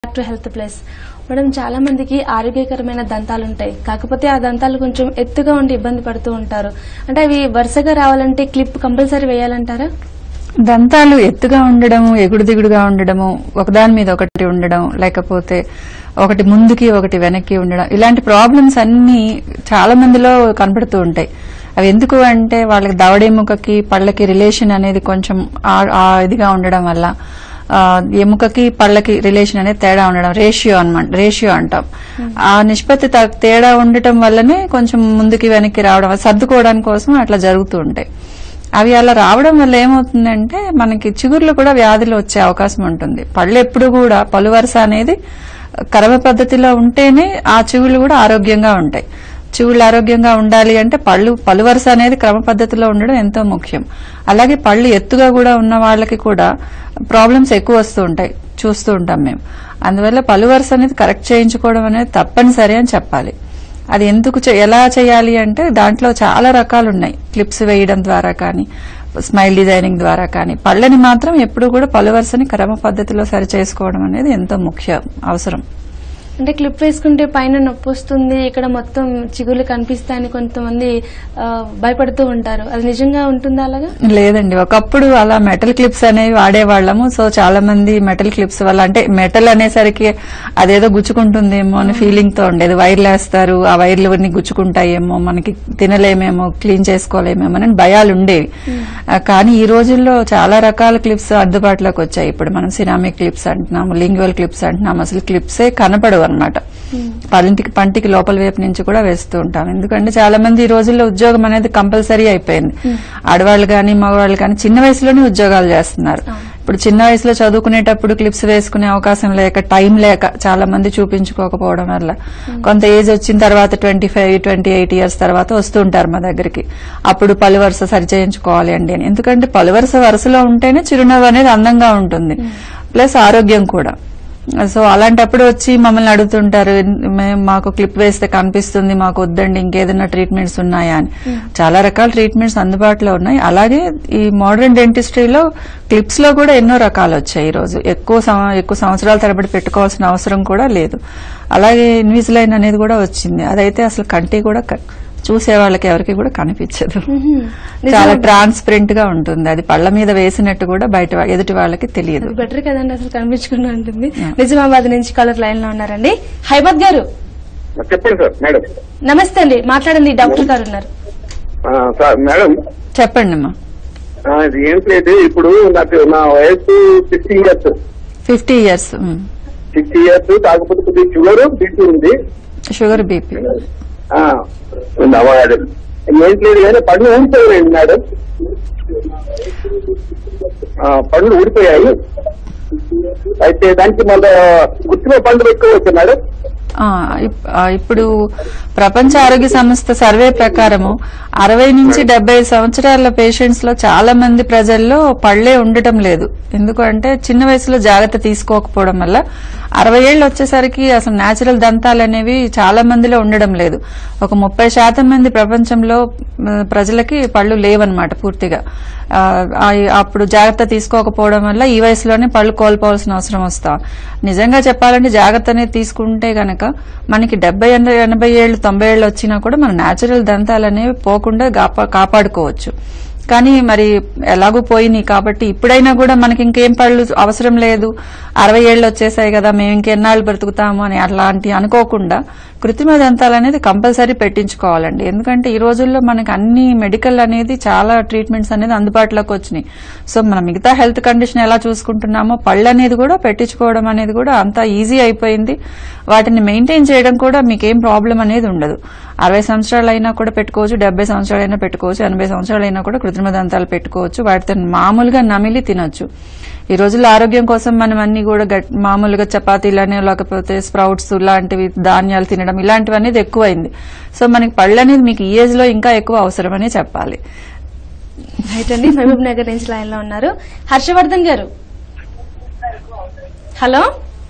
Back to health plus madam చాలా మందికి ఆరోగ్యకరమైన దంతాలు ఉంటాయి కాకపోతే ఆ దంతాలు కొంచెం ఎత్తుగా ఉండి ఇబ్బంది పడుతూ ఉంటారు అంటే అవి వరుసగా రావాలంటే క్లిప్ కంపల్సరీ వేయాలంటారా దంతాలు ఎత్తుగా ఉండడము ఎగుడు దిగుడుగా ఉండడము ఒకదాని మీద ఒకటి ఉండడం లేకపోతే ఒకటి ముందుకి ఒకటి వెనక్కి ఉండడం ఇలాంటి ప్రాబ్లమ్స్ అన్ని చాలా మందిలో కనపడుతూ ఉంటాయి అవి ఎందుకు అంటే వాళ్ళకి దవడెముకకి పళ్ళకి రిలేషన్ అనేది కొంచెం ఆ- ఆ ఇదిగా ఉండడం వల్ల ఆ, ఎముకకి పళ్ళకి రిలేషన్ అనేది తేడా ఉండడం రేషియో అనమాట రేషియో అంటాం ఆ నిష్పత్తి త- తేడా ఉండటం వల్లనే కొంచెం ముందుకి వెనక్కి రావడం అది సర్దుకోవడానికి కోసం అట్లా జరుగుతూ ఉంటాయి అవి అలా రావడం వల్ల ఏమవుతుందంటే మనకి చిగుర్లు కూడా వ్యాధులు వచ్చే అవకాశం ఉంటుంది పళ్ళు ఎప్పుడు కూడా పలు వరుస అనేది క్రమ పద్ధతిలో ఉంటేనే ఆ చిగుళ్ళు కూడా ఆరోగ్యంగా ఉంటాయి చిగుళ్ళు ఆరోగ్యంగా ఉండాలి అంటే పళ్ళు పలు వరుస అనేది క్రమ పద్ధతిలో ఉండడం ఎంతో ముఖ్యం అలాగే పళ్ళు ఎత్తుగా కూడా ఉన్న వాళ్ళకి కూడా ప్రాబ్లమ్స్ ఎక్కువ వస్తూ ఉంటాయి చూస్తూ ఉంటాం మేము అందువల్ల పలు వరుస అనేది కరెక్ట్ చేయించుకోవడం అనేది తప్పనిసరి అని చెప్పాలి అది ఎందుకు చే- ఎలా చేయాలి అంటే దాంట్లో చాలా రకాలు ఉన్నాయి క్లిప్స్ వేయడం ద్వారా కానీ స్మైల్ డిజైనింగ్ ద్వారా కానీ పళ్ళని మాత్రం ఎప్పుడు కూడా పలు వరుసని క్రమ పద్ధతిలో సరి చేసుకోవడం అనేది ఎంతో ముఖ్య అవసరం అంటే క్లిప్ వేసుకుంటే పైన నొప్పి వస్తుంది ఇక్కడ మొత్తం చిగుళ్ళు కనిపిస్తాయని కొంతమంది ఆ, భయపడుతూ ఉంటారు అది నిజంగా ఉంటుందా అలాగా లేదండి ఒకప్పుడు అలా మెటల్ క్లిప్స్ అనేవి వాడేవాళ్ళము సో చాలా మంది మెటల్ క్లిప్స్ వల్ల అంటే మెటల్ అనేసరికి అదేదో గుచ్చుకుంటుందేమో అని ఫీలింగ్ తో ఉండేది వైర్లు వేస్తారు ఆ వైర్లు అన్ని గుచ్చుకుంటాయేమో మనకి తినలేమేమో క్లీన్ చేసుకోలేమేమో అని భయాలు ఉండేవి ఆ, కానీ ఈ రోజుల్లో చాలా రకాల క్లిప్స్ అందుబాటులోకి వచ్చాయి ఇప్పుడు మనం సిరామిక్ క్లిప్స్ అంటున్నాము లింగ్వల్ క్లిప్స్ అంటున్నాము అసలు క్లిప్సే కనపడవు అనమాట పంటికి పంటికి లోపల వైపు నుంచి కూడా వేస్తూ ఉంటాం ఎందుకంటే చాలా మంది ఈ రోజుల్లో ఉద్యోగం అనేది కంపల్సరీ అయిపోయింది ఆడవాళ్ళు కానీ మగవాళ్ళు కానీ చిన్న వయసులోనే ఉద్యోగాలు చేస్తున్నారు ఇప్పుడు చిన్న వయసులో చదువుకునేటప్పుడు క్లిప్స్ వేసుకునే అవకాశం లేక టైం లేక చాలా మంది చూపించుకోకపోవడం వల్ల కొంత ఏజ్ వచ్చిన తర్వాత twenty five twenty eight years తర్వాత వస్తూ ఉంటారు మా దగ్గరికి అప్పుడు పలు వరుస సరి చేయించుకోవాలి అండి అని ఎందుకంటే పలు వరుస వరుసలో ఉంటేనే చిరునవ్వు అనేది అందంగా ఉంటుంది ప్లస్ ఆరోగ్యం కూడా సో అలాంటప్పుడు వచ్చి మమ్మల్ని అడుగుతుంటారు "మేము- మాకు క్లిప్ వేస్తే కనిపిస్తుంది మాకు వద్దండి ఇంకేదైనా ట్రీట్మెంట్స్ ఉన్నాయా అని చాలా రకాల ట్రీట్మెంట్స్ అందుబాటులో ఉన్నాయి అలాగే ఈ మోడర్న్ డెంటిస్ట్రీలో క్లిప్స్ లో కూడా ఎన్నో రకాలు వచ్చాయి ఈ రోజు ఎక్కువ సం- ఎక్కువ సంవత్సరాల తరబడి పెట్టుకోవాల్సిన అవసరం కూడా లేదు అలాగే ఇన్విజిలైన్ అనేది కూడా వచ్చింది అదైతే అసలు కంటి కూడా క- చూసే వాళ్ళకి ఎవరికి కూడా కనిపించదు చాలా ట్రాన్స్పరెంట్ గా ఉంటుంది అది పళ్ళ మీద వేసినట్టు కూడా బయట వా- ఎదుటి వాళ్ళకి తెలియదు బెటర్ కదండి అసలు కనిపించకుండా ఉంటుంది నిజామాబాద్ నుంచి కలర్ లైన్ లో ఉన్నారండి హైమద్ గారు చెప్పండి సార్ మేడం నమస్తే అండి మాట్లాడండి డాక్టర్ గారు ఉన్నారు ఆ, సార్ మేడం చెప్పండి అమ్మా ఆ, ఇది ఏం లేదు ఇప్పుడు నాకు నా వయసు sixty years fifty years sixty years కాకపోతే కొద్దిగా షుగర్ బీపీ ఉంది షుగర్ బీపీ ఆ, ఉంది, అవ్వదు. ఏం లేదు కానీ పండ్లు ఊడిపోయాయండి మేడం ఆ, పండ్లు ఊడిపోయాయి అయితే దానికి మళ్ళా గుర్తులో పండ్లు పెట్టుకోవచ్చు మేడం ఆ, ఇప్- ఆ, ఇప్పుడు ప్రపంచ ఆరోగ్య సంస్థ సర్వే ప్రకారము అరవై నుంచి డెబ్బై సంవత్సరాల పేషెంట్స్ లో చాలా మంది ప్రజల్లో పళ్లే ఉండటం లేదు ఎందుకంటే చిన్న వయసులో జాగ్రత్త తీసుకోకపోవడం వల్ల అరవై ఏళ్ళు వచ్చేసరికి అసలు నేచురల్ దంతాలు అనేవి చాలా మందిలో ఉండడం లేదు ఒక ముప్పై శాతం మంది ప్రపంచంలో మ, ప్రజలకి పళ్ళు లేవన్నమాట పూర్తిగా ఆ, ఆ- అప్పుడు జాగ్రత్త తీసుకోకపోవడం వల్ల ఈ వయసులోనే పళ్ళు కోల్పోవాల్సిన అవసరం వస్తాం నిజంగా చెప్పాలంటే జాగ్రత్త అనేది తీసుకుంటే గనక మనకి డెబ్బై ఎనభై ఎనభై ఏళ్ళు తొంభై ఏళ్ళు వచ్చినా కూడా మన నేచురల్ దంతాలు అనేవి పోకుండా కాపా- కాపాడుకోవచ్చు కానీ మరి ఎలాగూ పోయినాయి కాబట్టి ఇప్పుడైనా కూడా మనకి ఇంకేం పళ్ళు అవసరం లేదు అరవై ఏళ్ళు వచ్చేసాయి కదా మేము ఇంకెన్నాళ్ళు బ్రతుకుతాము అని అట్లాంటి అనుకోకుండా కృత్రిమ దంతాలు అనేది కంపల్సరీ పెట్టించుకోవాలండి ఎందుకంటే ఈ రోజుల్లో మనకి అన్ని మెడికల్ అనేది చాలా ట్రీట్మెంట్స్ అనేది అందుబాటులోకి వచ్చినాయి సో మన మిగతా హెల్త్ కండిషన్ ఎలా చూసుకుంటున్నామో పళ్ళు అనేది కూడా పెట్టించుకోవడం అనేది కూడా అంత ఈజీ అయిపోయింది వాటిని మెయింటైన్ చేయడం కూడా మీకేం ప్రాబ్లం అనేది ఉండదు అరవై సంవత్సరాలు అయినా కూడా పెట్టుకోవచ్చు డెబ్బై సంవత్సరాలు అయినా పెట్టుకోవచ్చు ఎనభై సంవత్సరాలు అయినా కూడా కృత్రిమ దంతాలు పెట్టుకోవచ్చు వాటితో మామూలుగా నమిలి తినొచ్చు ఈ రోజుల్లో ఆరోగ్యం కోసం మనం అన్ని కూడా గట్- మామూలుగా చపాతీలనే లేకపోతే స్ప్రౌట్స్ లాంటివి ధాన్యాలు తినడం ఇలాంటివి అనేది ఎక్కువైంది సో మనకి పళ్ళు అనేది మీకు ఈ ఏజ్ లో ఇంకా ఎక్కువ అవసరమని చెప్పాలి రైట్ అండి మహబూబ్ నగర్ నుంచి లైన్ లో ఉన్నారు హర్షవర్ధన్ గారు హలో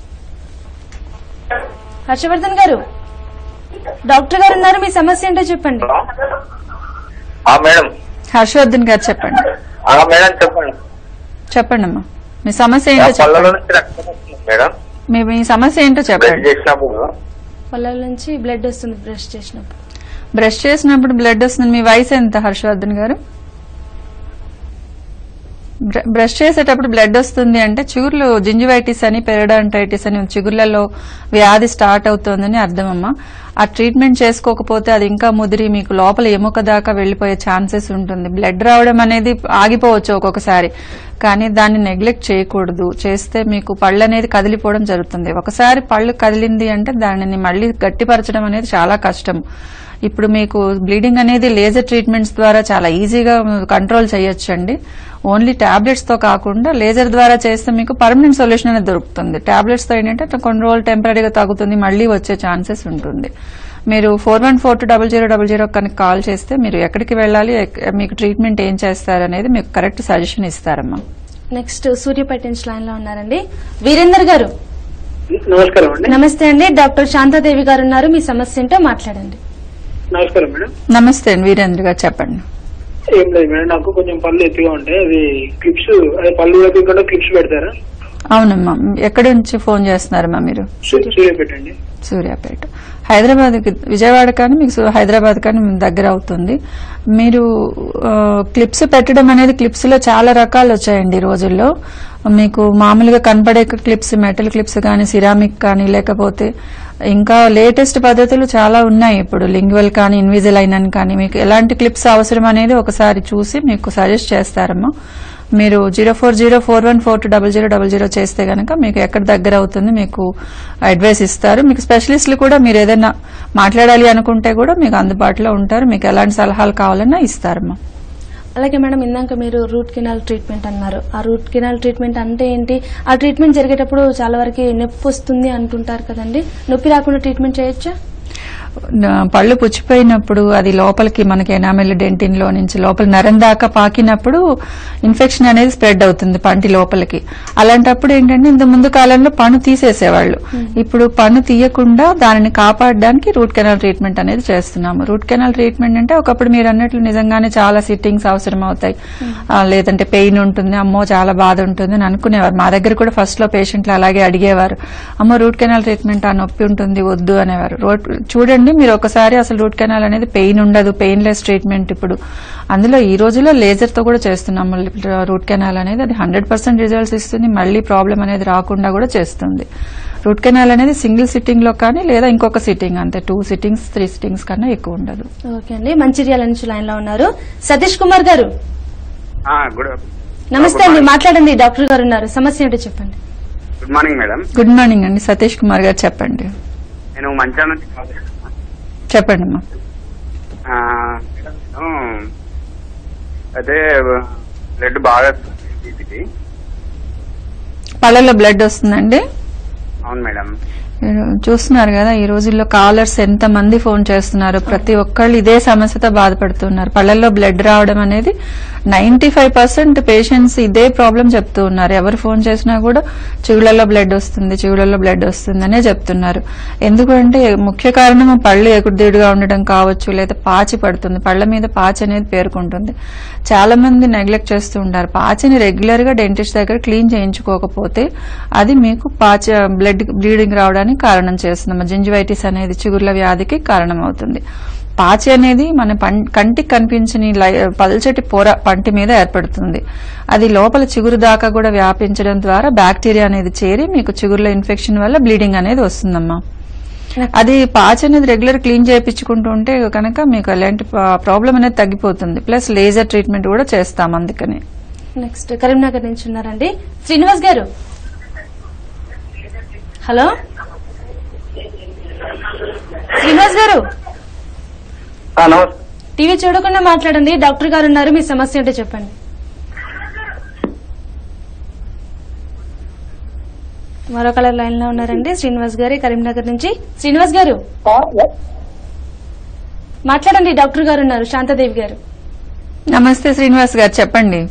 హర్షవర్ధన్ గారు డాక్టర్ గారు ఉన్నారు మీ సమస్య ఏంటో చెప్పండి ఆ మేడం హర్షవర్ధన్ గారు చెప్పండి ఆ మేడం చెప్పండి చెప్పండి అమ్మా మీ సమస్య ఆ ఏంటో పళ్ళలో చెప్పండి నుంచి రక్తం వస్తుంది మేడం మీ మీ సమస్య ఏంటో బ్రష్ చెప్పండి చేసినప్పుడు పళ్ళ నుంచి బ్లడ్ వస్తుంది బ్రష్ చేసినప్పుడు బ్రష్ చేసినప్పుడు బ్లడ్ వస్తుంది మీ వయసు ఎంత హర్షవర్ధన్ గారు బ్ర- బ్రష్ చేసేటప్పుడు బ్లడ్ వస్తుంది అంటే చిగుర్లు జింజివైటిస్ అని పెరడాంటైటిస్ అని చిగుర్లలో వ్యాధి స్టార్ట్ అవుతోందని అర్థమమ్మా ఆ ట్రీట్మెంట్ చేసుకోకపోతే అది ఇంకా ముదిరి మీకు లోపల ఎముక దాకా వెళ్లిపోయే ఛాన్సెస్ ఉంటుంది బ్లడ్ రావడం అనేది ఆగిపోవచ్చు ఒక్కొక్కసారి కానీ దాన్ని నెగ్లెక్ట్ చేయకూడదు చేస్తే మీకు పళ్ళు అనేది కదిలిపోవడం జరుగుతుంది ఒకసారి పళ్ళు కదిలింది అంటే దానిని మళ్ళీ గట్టిపరచడం అనేది చాలా కష్టం ఇప్పుడు మీకు బ్లీడింగ్ అనేది లేజర్ ట్రీట్మెంట్స్ ద్వారా చాలా ఈజీగా కంట్రోల్ చేయొచ్చండి ఓన్లీ టాబ్లెట్స్ తో కాకుండా లేజర్ ద్వారా చేస్తే మీకు పర్మనెంట్ సొల్యూషన్ అనేది దొరుకుతుంది టాబ్లెట్స్ తో ఏంటంటే కొన్ని రోజులు టెంపరీగా తగ్గుతుంది మళ్ళీ వచ్చే ఛాన్సెస్ ఉంటుంది మీరు four one four two double zero double zero కనుక కాల్ చేస్తే మీరు ఎక్కడికి వెళ్ళాలి ఎక్- మీకు ట్రీట్మెంట్ ఏం చేస్తారు అనేది మీకు కరెక్ట్ సజెషన్ ఇస్తారమ్మా నెక్స్ట్ సూర్యపేట నుంచి లైన్ లో ఉన్నారండి వీరేందర్ గారు నమస్కారం అండి నమస్తే అండి డాక్టర్ శాంతాదేవి గారు ఉన్నారు మీ సమస్య ఏంటో మాట్లాడండి నమస్కారం మేడం నమస్తే అండి వీరేంద్ర గారు చెప్పండి ఏం లేదు మేడం నాకు కొంచెం పళ్ళు ఎత్తుగా ఉంటాయి అది క్లిప్స్ అదే పళ్ళు కూడా క్లిప్స్ పెడతారా అవునమ్మా ఎక్కడి నుంచి ఫోన్ చేస్తున్నారమ్మా మీరు సూర్య పెట్టండి సూర్యాపేట హైదరాబాద్ విజయవాడ కానీ మీకు సు- హైదరాబాద్ కానీ మీకు దగ్గర అవుతుంది మీరు ఆ, క్లిప్స్ పెట్టడం అనేది క్లిప్స్ లో చాలా రకాలు వచ్చాయండి ఈ రోజుల్లో మీకు మామూలుగా కనపడే క్లిప్స్ మెటల్ క్లిప్స్ కానీ సిరామిక్ కానీ లేకపోతే ఇంకా లేటెస్ట్ పద్ధతులు చాలా ఉన్నాయి ఇప్పుడు లింగ్వల్ కానీ ఇన్విజిలైన్ అని కానీ మీకు ఎలాంటి క్లిప్స్ అవసరం అనేది ఒకసారి చూసి మీకు సజెస్ట్ చేస్తారమ్మా మీరు zero four zero four one four two double zero double zero చేస్తే గనక మీకు ఎక్కడ దగ్గర అవుతుంది మీకు అడ్వైస్ ఇస్తారు మీకు స్పెషలిస్టులు కూడా మీరు ఏదైనా మాట్లాడాలి అనుకుంటే కూడా మీకు అందుబాటులో ఉంటారు మీకు ఎలాంటి సలహాలు కావాలన్నా ఇస్తారమ్మా అలాగే మేడం ఇందాక మీరు రూట్ కెనాల్ ట్రీట్మెంట్ అన్నారు ఆ రూట్ కెనాల్ ట్రీట్మెంట్ అంటే ఏంటి ఆ ట్రీట్మెంట్ జరిగేటప్పుడు చాలా వరకు నొప్పి వస్తుంది అంటుంటారు కదండి నొప్పి రాకుండా ట్రీట్మెంట్ చేయొచ్చా నా- పళ్ళు పుచ్చిపోయినప్పుడు అది లోపలికి మనకి ఎనామిల్ డెంటిన్ లో నుంచి లోపల నరం దాకా పాకినప్పుడు ఇన్ఫెక్షన్ అనేది స్ప్రెడ్ అవుతుంది పంటి లోపలికి అలాంటప్పుడు ఏంటంటే ఇంత ముందు కాలంలో పన్ను తీసేసేవాళ్ళు ఇప్పుడు పన్ను తీయకుండా దానిని కాపాడడానికి రూట్ కెనాల్ ట్రీట్మెంట్ అనేది చేస్తున్నాము రూట్ కెనాల్ ట్రీట్మెంట్ అంటే ఒకప్పుడు మీరు అన్నట్లు నిజంగానే చాలా సిట్టింగ్స్ అవసరం అవుతాయి ఆ, లేదంటే పెయిన్ ఉంటుంది అమ్మో చాలా బాధ ఉంటుంది అని అనుకునేవారు మా దగ్గర కూడా ఫస్ట్ లో పేషెంట్లు అలాగే అడిగేవారు అమ్మో రూట్ కెనాల్ ట్రీట్మెంట్ ఆ నొప్పి ఉంటుంది వద్దు అనేవారు రోట్- చూడండి మీరు ఒకసారి అసలు రూట్ కెనాల్ అనేది పెయిన్ ఉండదు పెయిన్ లెస్ ట్రీట్మెంట్ ఇప్పుడు అందులో ఈ రోజుల్లో లేజర్ తో కూడా చేస్తున్నాము రూట్ కెనాల్ అనేది అది హండ్రెడ్ పర్సెంట్ రిజల్ట్స్ ఇస్తుంది మళ్ళీ ప్రాబ్లం అనేది రాకుండా కూడా చేస్తుంది రూట్ కెనాల్ అనేది సింగిల్ సిట్టింగ్ లో కానీ లేదా ఇంకొక సిట్టింగ్ అంతే టూ సిట్టింగ్స్ త్రీ సిట్టింగ్స్ కన్నా ఎక్కువ ఉండదు ఓకే అండి మంచిర్యాల నుంచి లైన్ లో ఉన్నారు సతీష్ కుమార్ గారు గుడ్ నమస్తే అండి మాట్లాడండి డాక్టర్ గారు ఉన్నారు సమస్య ఏంటో చెప్పండి good morning madam good morning అండి సతీష్ కుమార్ గారు చెప్పండి నేను మంచిగా నుంచి కాల్ చేస్తున్నా. చెప్పండి అమ్మా ఆ, మేడం, నేను అదే బ్లడ్ బాగా వస్తుంది ఇది పళ్ళలో బ్లడ్ వస్తుందండి అవును మేడం మీరు చూస్తున్నారు కదా ఈ రోజుల్లో కాలర్స్ ఎంత మంది ఫోన్ చేస్తున్నారు ప్రతి ఒక్కళ్ళు ఇదే సమస్యతో బాధపడుతున్నారు పళ్ళల్లో బ్లడ్ రావడం అనేది నైన్టీ ఫైవ్ పర్సెంట్ పేషెంట్స్ ఇదే ప్రాబ్లం చెప్తూ ఉన్నారు ఎవరు ఫోన్ చేసినా కూడా చెవులలో బ్లడ్ వస్తుంది చెవులలో బ్లడ్ వస్తుంది అనే చెప్తున్నారు ఎందుకంటే ముఖ్య కారణం పళ్ళు ఎగురుదిడుగా ఉండడం కావచ్చు లేదా పాచి పడుతుంది పళ్ళ మీద పాచి అనేది పేరుకుంటుంది చాలా మంది నెగ్లెక్ట్ చేస్తూ ఉంటారు పాచిని రెగ్యులర్ గా డెంటిస్ట్ దగ్గర క్లీన్ చేయించుకోకపోతే అది మీకు పాచ బ్లడ్ బ్లీడింగ్ రావడానికి కారణం చేస్తుంది జింజివైటిస్ అనేది చిగుర్ల వ్యాధికి కారణం అవుతుంది పాచి అనేది మన పం- కంటికి కనిపించని లై- పల్చటి పొర పంటి మీద ఏర్పడుతుంది అది లోపల చిగురు దాకా కూడా వ్యాపించడం ద్వారా బ్యాక్టీరియా అనేది చేరి మీకు చిగుర్ల ఇన్ఫెక్షన్ వల్ల బ్లీడింగ్ అనేది వస్తుందమ్మా అది పాచ్ అనేది రెగ్యులర్ క్లీన్ చేయించుకుంటూ ఉంటే కనుక మీకు ఎలాంటి ప్రాబ్లం అనేది తగ్గిపోతుంది ప్లస్ లేజర్ ట్రీట్మెంట్ కూడా చేస్తాం అందుకని నెక్స్ట్ కరీంనగర్ నుంచి ఉన్నారండి శ్రీనివాస్ గారు హలో శ్రీనివాస్ గారు ఆ, నమస్తే టీవీ చూడకుండా మాట్లాడండి డాక్టర్ గారు ఉన్నారు మీ సమస్య ఏంటో చెప్పండి మరో కలర్ లైన్ లో ఉన్నారండి శ్రీనివాస్ గారు కరీంనగర్ నుంచి శ్రీనివాస్ గారు మాట్లాడండి డాక్టర్ గారు ఉన్నారు శాంతాదేవి గారు నమస్తే శ్రీనివాస్ గారు చెప్పండి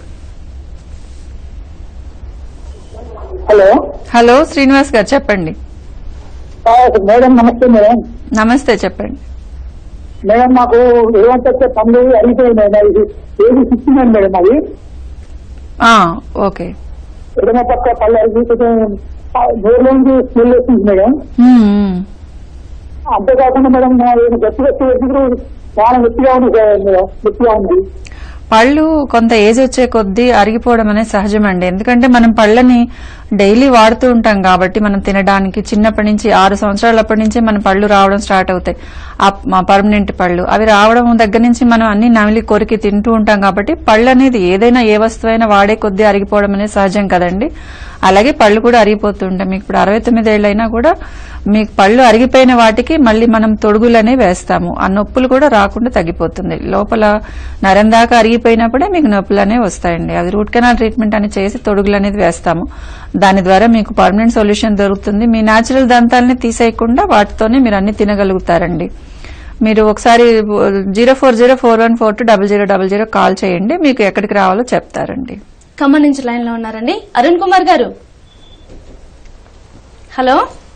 హలో హలో శ్రీనివాస్ గారు చెప్పండి ఆ, మేడం నమస్తే మేడం నమస్తే చెప్పండి మేడం మాకు ఏమంటే పనులు అయిపోయింది మేడం ఇది ఏది సిక్స్టీ మేడం అది ఆ, ఓకే ఎడమ పక్క పళ్ళు అరిగి కొంచెం నోరులోంచి స్మెల్ వస్తుంది మేడం ఉమ్, ఉమ్. అంతేకాకుండా మేడం నా గట్టి గట్టి వ్యక్తులు చాలా గట్టిగా ఉంది సార్ మేడం గట్టిగా ఉంది పళ్ళు కొంత ఏజ్ వచ్చే కొద్దీ అరిగిపోవడం అనేది సహజమండి ఎందుకంటే మనం పళ్ళని డైలీ వాడుతూ ఉంటాం కాబట్టి మనం తినడానికి చిన్నప్పటి నుంచి ఆరు సంవత్సరాలప్పటి నుంచే మన పళ్ళు రావడం స్టార్ట్ అవుతాయి ఆ పర్మనెంట్ పళ్ళు అవి రావడం దగ్గర నుంచి మనం అన్ని నమిలి కొరికి తింటూ ఉంటాం కాబట్టి పళ్ళు అనేది ఏదైనా ఏ వస్తువైనా వాడే కొద్దీ అరిగిపోవడం అనేది సహజం కదండి అలాగే పళ్ళు కూడా అరిగిపోతూ ఉంటాయి మీకు ఇప్పుడు అరవై తొమ్మిది ఏళ్ళైనా కూడా మీకు పళ్ళు అరిగిపోయిన వాటికి మళ్ళీ మనం తొడుగులనే వేస్తాము ఆ నొప్పులు కూడా రాకుండా తగ్గిపోతుంది లోపల నరం దాకా అరిగిపోయినప్పుడే మీకు నొప్పులు అనేవి వస్తాయండి అది రూట్ కెనాల్ ట్రీట్మెంట్ అని చేసి తొడుగులు అనేది వేస్తాము దాని ద్వారా మీకు పర్మనెంట్ సొల్యూషన్ దొరుకుతుంది మీ న్యాచురల్ దంతాలని తీసేయకుండా వాటితోనే మీరు అన్ని తినగలుగుతారండి మీరు ఒకసారి zero four zero four one four two double zero double zero call చేయండి మీకు ఎక్కడికి రావాలో చెప్తారండి ఖమ్మం నుంచి లైన్ లో ఉన్నారండి అరుణ్ కుమార్ గారు హలో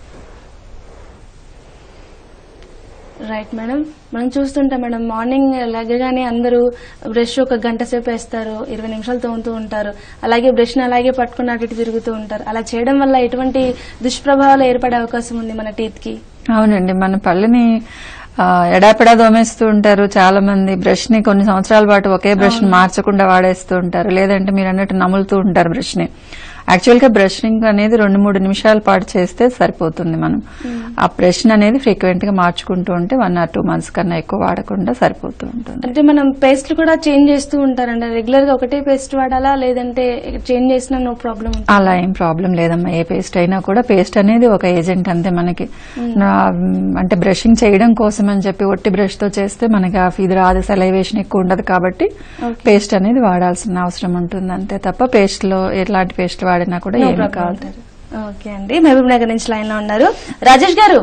రైట్ మేడం మనం చూస్తుంటాం మేడం మార్నింగ్ లెగగానే అందరూ బ్రష్ ఒక గంట సేపు వేస్తారు ఇరవై నిమిషాలు తోముతూ ఉంటారు అలాగే బ్రష్ ని అలాగే పట్టుకుని అటు ఇటు తిరుగుతూ ఉంటారు అలా చేయడం వల్ల ఎటువంటి దుష్ప్రభావాలు ఏర్పడే అవకాశం ఉంది మన టీత్ కి అవునండి మన పళ్ళని ఆ, ఎడాపెడా దోమేస్తూ ఉంటారు చాలా మంది బ్రష్ ని కొన్ని సంవత్సరాల పాటు ఒకే బ్రష్ ని మార్చకుండా వాడేస్తూ ఉంటారు లేదంటే మీరు అన్నట్టు నములుతూ ఉంటారు బ్రష్ ని యాక్చువల్ గా బ్రషింగ్ అనేది రెండు మూడు నిమిషాల పాటు చేస్తే సరిపోతుంది మనం ఆ బ్రష్ అనేది ఫ్రీక్వెంట్ గా మార్చుకుంటూ ఉంటే వన్ ఆర్ టూ మంత్స్ కన్నా ఎక్కువ వాడకుండా సరిపోతూ ఉంటుంది అంటే మనం పేస్ట్ కూడా చేంజ్ చేస్తూ ఉంటారండి రెగ్యులర్ గా ఒకటే పేస్ట్ వాడాలా లేదంటే చేంజ్ చేసినా నో ప్రాబ్లం అలా ఏం ప్రాబ్లం లేదమ్మా ఏ పేస్ట్ అయినా కూడా పేస్ట్ అనేది ఒక ఏజెంట్ అంతే మనకి నా- అంటే బ్రషింగ్ చేయడం కోసం అని చెప్పి ఒట్టి బ్రష్ తో చేస్తే మనకి ఆ ఇది రాదు సెలైవేషన్ ఎక్కువ ఉండదు కాబట్టి పేస్ట్ అనేది వాడాల్సిన అవసరం ఉంటుంది అంతే తప్ప పేస్ట్ లో ఎట్లాంటి పేస్ట్ వాడినా కూడా నో ఏమీ ప్రాబ్లం కాదు అంటారు ఓకే అండి మహబూబ్ నగర్ నుంచి లైన్ లో ఉన్నారు రాజేష్ గారు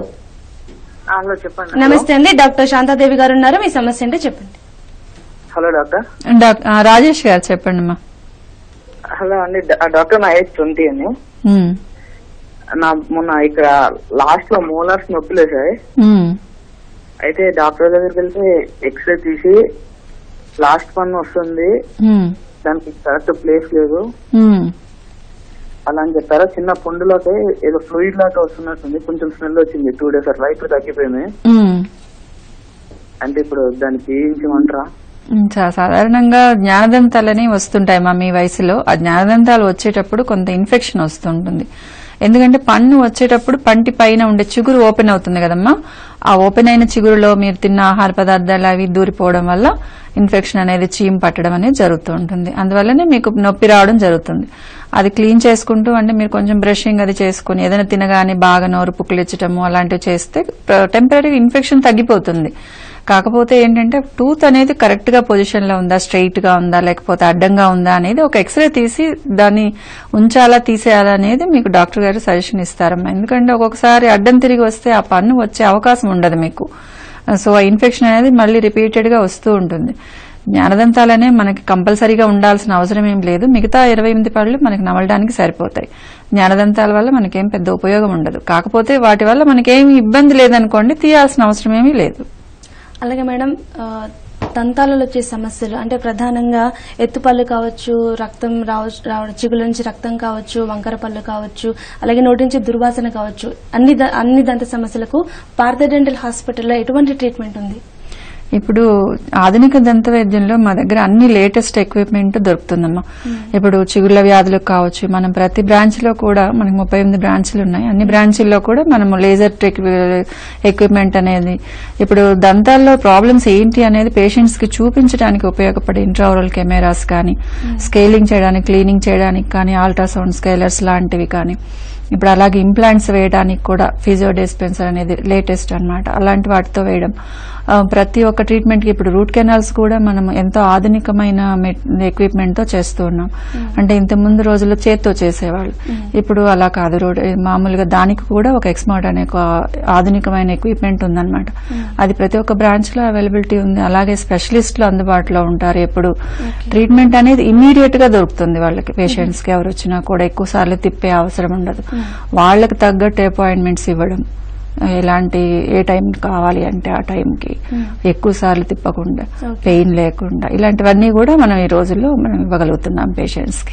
హలో చెప్పండి నమస్తే అండి డాక్టర్ శాంతాదేవి గారు ఉన్నారు మీ సమస్య ఏంటో చెప్పండి హలో డాక్టర్ డాక్- ఆ, రాజేష్ గారు చెప్పండి అమ్మా హలో అండి డా- డాక్టర్ నా ఏజ్ ట్వంటీ అండి ఉమ్, నా మొన్న ఇక్కడ లాస్ట్ లో మోలార్స్ నొప్పి లేసాయి ఉమ్, అయితే డాక్టర్ దగ్గరికి వెళ్తే ఎక్స్రే తీసి లాస్ట్ పన్ను వస్తుంది ఉమ్, దానికి కరెక్ట్ ప్లేస్ లేదు ఉమ్. అలా అని చెప్పారా చిన్న పుండులోకి ఏదో ఫ్లూయిడ్ లాగా వస్తున్నట్టుంది కొంచెం స్మెల్ వచ్చింది టూ డేస్ అట్లా ఇప్పుడు తగ్గిపోయింది ఉమ్. అంటే ఇప్పుడు దానికి చేయించమంటారా ఉమ్, చా- సాధారణంగా జ్ఞానదంతాలని వస్తుంటాయి మా మీ వయసులో ఆ జ్ఞానదంతాలు వచ్చేటప్పుడు కొంత ఇన్ఫెక్షన్ వస్తుంటుంది ఎందుకంటే పన్ను వచ్చేటప్పుడు పంటి పైన ఉండే చిగురు ఓపెన్ అవుతుంది కదమ్మా ఆ ఓపెన్ అయిన చిగురులో మీరు తిన్న ఆహార పదార్థాలు అవి దూరిపోవడం వల్ల ఇన్ఫెక్షన్ అనేది చీమ్ పట్టడం అనేది జరుగుతూ ఉంటుంది అందువల్లనే మీకు నొప్పి రావడం జరుగుతుంది అది క్లీన్ చేసుకుంటూ అంటే మీరు కొంచెం బ్రషింగ్ అది చేసుకుని ఏదైనా తినగానే బాగా నోరు పుక్కిలిచ్చటము అలాంటివి చేస్తే టెంపరీ ఇన్ఫెక్షన్ తగ్గిపోతుంది కాకపోతే ఏంటంటే టూత్ అనేది కరెక్ట్ గా పొజిషన్ లో ఉందా స్ట్రైట్ గా ఉందా లేకపోతే అడ్డంగా ఉందా అనేది ఒక ఎక్స్రే తీసి దాన్ని ఉంచాలా తీసేయాలా అనేది మీకు డాక్టర్ గారు సజెషన్ ఇస్తారమ్మా ఎందుకంటే ఒక్కొక్కసారి అడ్డం తిరిగి వస్తే ఆ పన్ను వచ్చే అవకాశం ఉండదు మీకు సో ఆ ఇన్ఫెక్షన్ అనేది మళ్ళీ రిపీటెడ్ గా వస్తూ ఉంటుంది జ్ఞానదంతాలనే మనకి కంపల్సరీగా ఉండాల్సిన అవసరం ఏం లేదు మిగతా ఇరవై ఎనిమిది పళ్ళు మనకి నమలడానికి సరిపోతాయి జ్ఞానదంతాల వల్ల మనకేం పెద్ద ఉపయోగం ఉండదు కాకపోతే వాటి వల్ల మనకేమి ఇబ్బంది లేదనుకోండి తీయాల్సిన అవసరం ఏమీ లేదు అలాగే మేడం ఆ, దంతాలలో వచ్చే సమస్యలు అంటే ప్రధానంగా ఎత్తుపళ్ళు కావచ్చు రక్తం రావచ్చు రావడం చిగుల నుంచి రక్తం కావచ్చు వంకర పళ్ళు కావచ్చు అలాగే నోటి నుంచి దుర్వాసన కావచ్చు అన్ని ద- అన్ని దంత సమస్యలకు పార్థ డెంటల్ హాస్పిటల్లో ఎటువంటి ట్రీట్మెంట్ ఉంది ఇప్పుడు ఆధునిక దంత వైద్యంలో మా దగ్గర అన్ని లేటెస్ట్ ఎక్విప్మెంట్ దొరుకుతుందమ్మా ఇప్పుడు చిగుళ్ళ వ్యాధులకు కావచ్చు మనం ప్రతి బ్రాంచ్ లో కూడా మనకి ముప్పై ఎనిమిది బ్రాంచ్లు ఉన్నాయి అన్ని బ్రాంచ్ల్లో కూడా మనము లేజర్ ఎక్విప్మెంట్ అనేది ఇప్పుడు దంతాల్లో ప్రాబ్లమ్స్ ఏంటి అనేది పేషెంట్స్ కి చూపించడానికి ఉపయోగపడే ఇంట్రావరల్ కెమెరాస్ కానీ స్కేలింగ్ చేయడానికి క్లీనింగ్ చేయడానికి కానీ అల్ట్రాసౌండ్ స్కేలర్స్ లాంటివి కానీ ఇప్పుడు అలాగే ఇంప్లాంట్స్ వేయడానికి కూడా ఫిజియో డిస్పెన్సర్ అనేది లేటెస్ట్ అన్నమాట అలాంటి వాటితో వేయడం ఆ, ప్రతి ఒక్క ట్రీట్మెంట్ కి ఇప్పుడు రూట్ కెనాల్స్ కూడా మనం ఎంతో ఆధునికమైన ఎక్విప్మెంట్ తో చేస్తూ ఉన్నాం అంటే ఇంత ముందు రోజుల్లో చేత్తో చేసేవాళ్ళు ఇప్పుడు అలా కాదు రోడ్ మామూలుగా దానికి కూడా ఒక ఎక్స్మార్ట్ అనే ఒక ఆధునికమైన ఎక్విప్మెంట్ ఉందన్నమాట అది ప్రతి ఒక్క బ్రాంచ్ లో అవైలబిలిటీ ఉంది అలాగే స్పెషలిస్టులు అందుబాటులో ఉంటారు ఎప్పుడు ట్రీట్మెంట్ అనేది ఇమీడియట్ గా దొరుకుతుంది వాళ్ళకి పేషెంట్స్ కి ఎవరు వచ్చినా కూడా ఎక్కువ సార్లు తిప్పే అవసరం ఉండదు వాళ్ళకి తగ్గట్టు అపాయింట్మెంట్స్ ఇవ్వడం ఎలాంటి ఏ టైం కావాలి అంటే ఆ టైంకి ఎక్కువ సార్లు తిప్పకుండా పెయిన్ లేకుండా ఇలాంటివన్నీ కూడా మనం ఈ రోజుల్లో మనం ఇవ్వగలుగుతున్నాం పేషెంట్స్ కి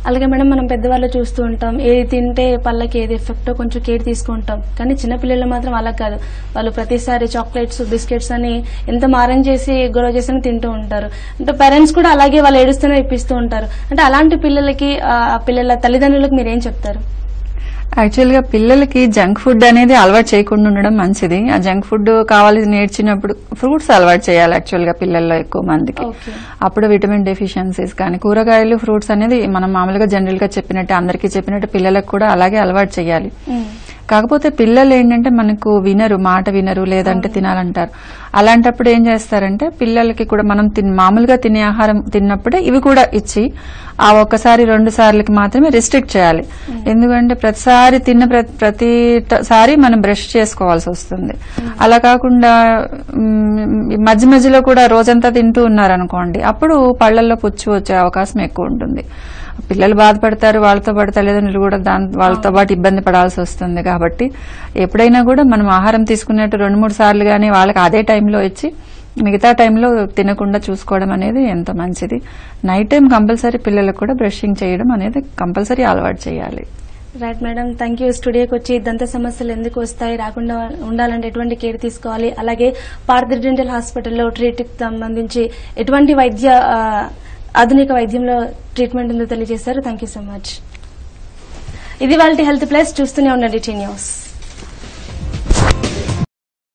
అలాగే మేడం మనం పెద్దవాళ్ళు చూస్తూ ఉంటాం ఏది తింటే పళ్ళకి ఏది ఎఫెక్టో కొంచెం కేర్ తీసుకుంటాం కానీ చిన్నపిల్లలు మాత్రం అలా కాదు వాళ్ళు ప్రతిసారి చాక్లెట్స్ బిస్కెట్స్ అని ఎంత మారం చేసి గొడవ చేసినా తింటూ ఉంటారు అంటే పేరెంట్స్ కూడా అలాగే వాళ్ళు ఏడుస్తూనే ఇప్పిస్తూ ఉంటారు అంటే అలాంటి పిల్లలకి ఆ ఆ పిల్లల తల్లిదండ్రులకు మీరు ఏం చెప్తారు యాక్చువల్ గా పిల్లలకి జంక్ ఫుడ్ అనేది అలవాటు చేయకుండా ఉండడం మంచిది ఆ జంక్ ఫుడ్ కావాలి నేర్చినప్పుడు ఫ్రూట్స్ అలవాటు చేయాలి యాక్చువల్ గా పిల్లల్లో ఎక్కువ మందికి ఓకే అప్పుడు విటమిన్ డెఫిషియన్సీస్ కానీ కూరగాయలు ఫ్రూట్స్ అనేది మనం మామూలుగా జనరల్ గా చెప్పినట్టు అందరికీ చెప్పినట్టు పిల్లలకు కూడా అలాగే అలవాటు చేయాలి ఉమ్. కాకపోతే పిల్లలు ఏంటంటే మనకు వినరు మాట వినరు లేదంటే తినాలంటారు అలాంటప్పుడు ఏం చేస్తారంటే పిల్లలకి కూడా మనం తిన్- మామూలుగా తినే ఆహారం తిన్నప్పుడే ఇవి కూడా ఇచ్చి ఆ ఒక్కసారి రెండు సార్లకి మాత్రమే రిస్ట్రిక్ట్ చేయాలి ఎందుకంటే ప్రతిసారి తిన్న ప్రతి ప్రతిసారి మనం బ్రష్ చేసుకోవాల్సి వస్తుంది అలా కాకుండా మ్, మధ్య మధ్యలో కూడా రోజంతా తింటూ ఉన్నారనుకోండి అప్పుడు పళ్ళల్లో పుచ్చు వచ్చే అవకాశం ఎక్కువ ఉంటుంది పిల్లలు బాధపడతారు వాళ్ళతో పాటు తల్లిదండ్రులు కూడా దాని వాళ్ళతో పాటు ఇబ్బంది పడాల్సి వస్తుంది కాబట్టి ఎప్పుడైనా కూడా మనం ఆహారం తీసుకున్నట్టు రెండు మూడు సార్లు కానీ వాళ్ళకి అదే టైంలో ఇచ్చి మిగతా టైంలో తినకుండా చూసుకోవడం అనేది ఎంతో మంచిది నైట్ టైం కంపల్సరీ పిల్లలకు కూడా బ్రషింగ్ చేయడం అనేది కంపల్సరీ అలవాటు చేయాలి రైట్ మేడం థ్యాంక్ యూ స్టూడియోకి వచ్చి దంత సమస్యలు ఎందుకు వస్తాయి రాకుండా ఉండాలంటే ఎటువంటి కేర్ తీసుకోవాలి అలాగే పార్థ డెంటల్ హాస్పిటల్లో ట్రీట్ సంబంధించి ఎటువంటి వైద్య ఆ, ఆధునిక వైద్యంలో ట్రీట్మెంట్ ఉందో తెలియజేశారు థ్యాంక్ యూ సో మచ్ ఇది వాళ్ళ హెల్త్ ప్లస్ చూస్తూనే ఉండండి టీ న్యూస్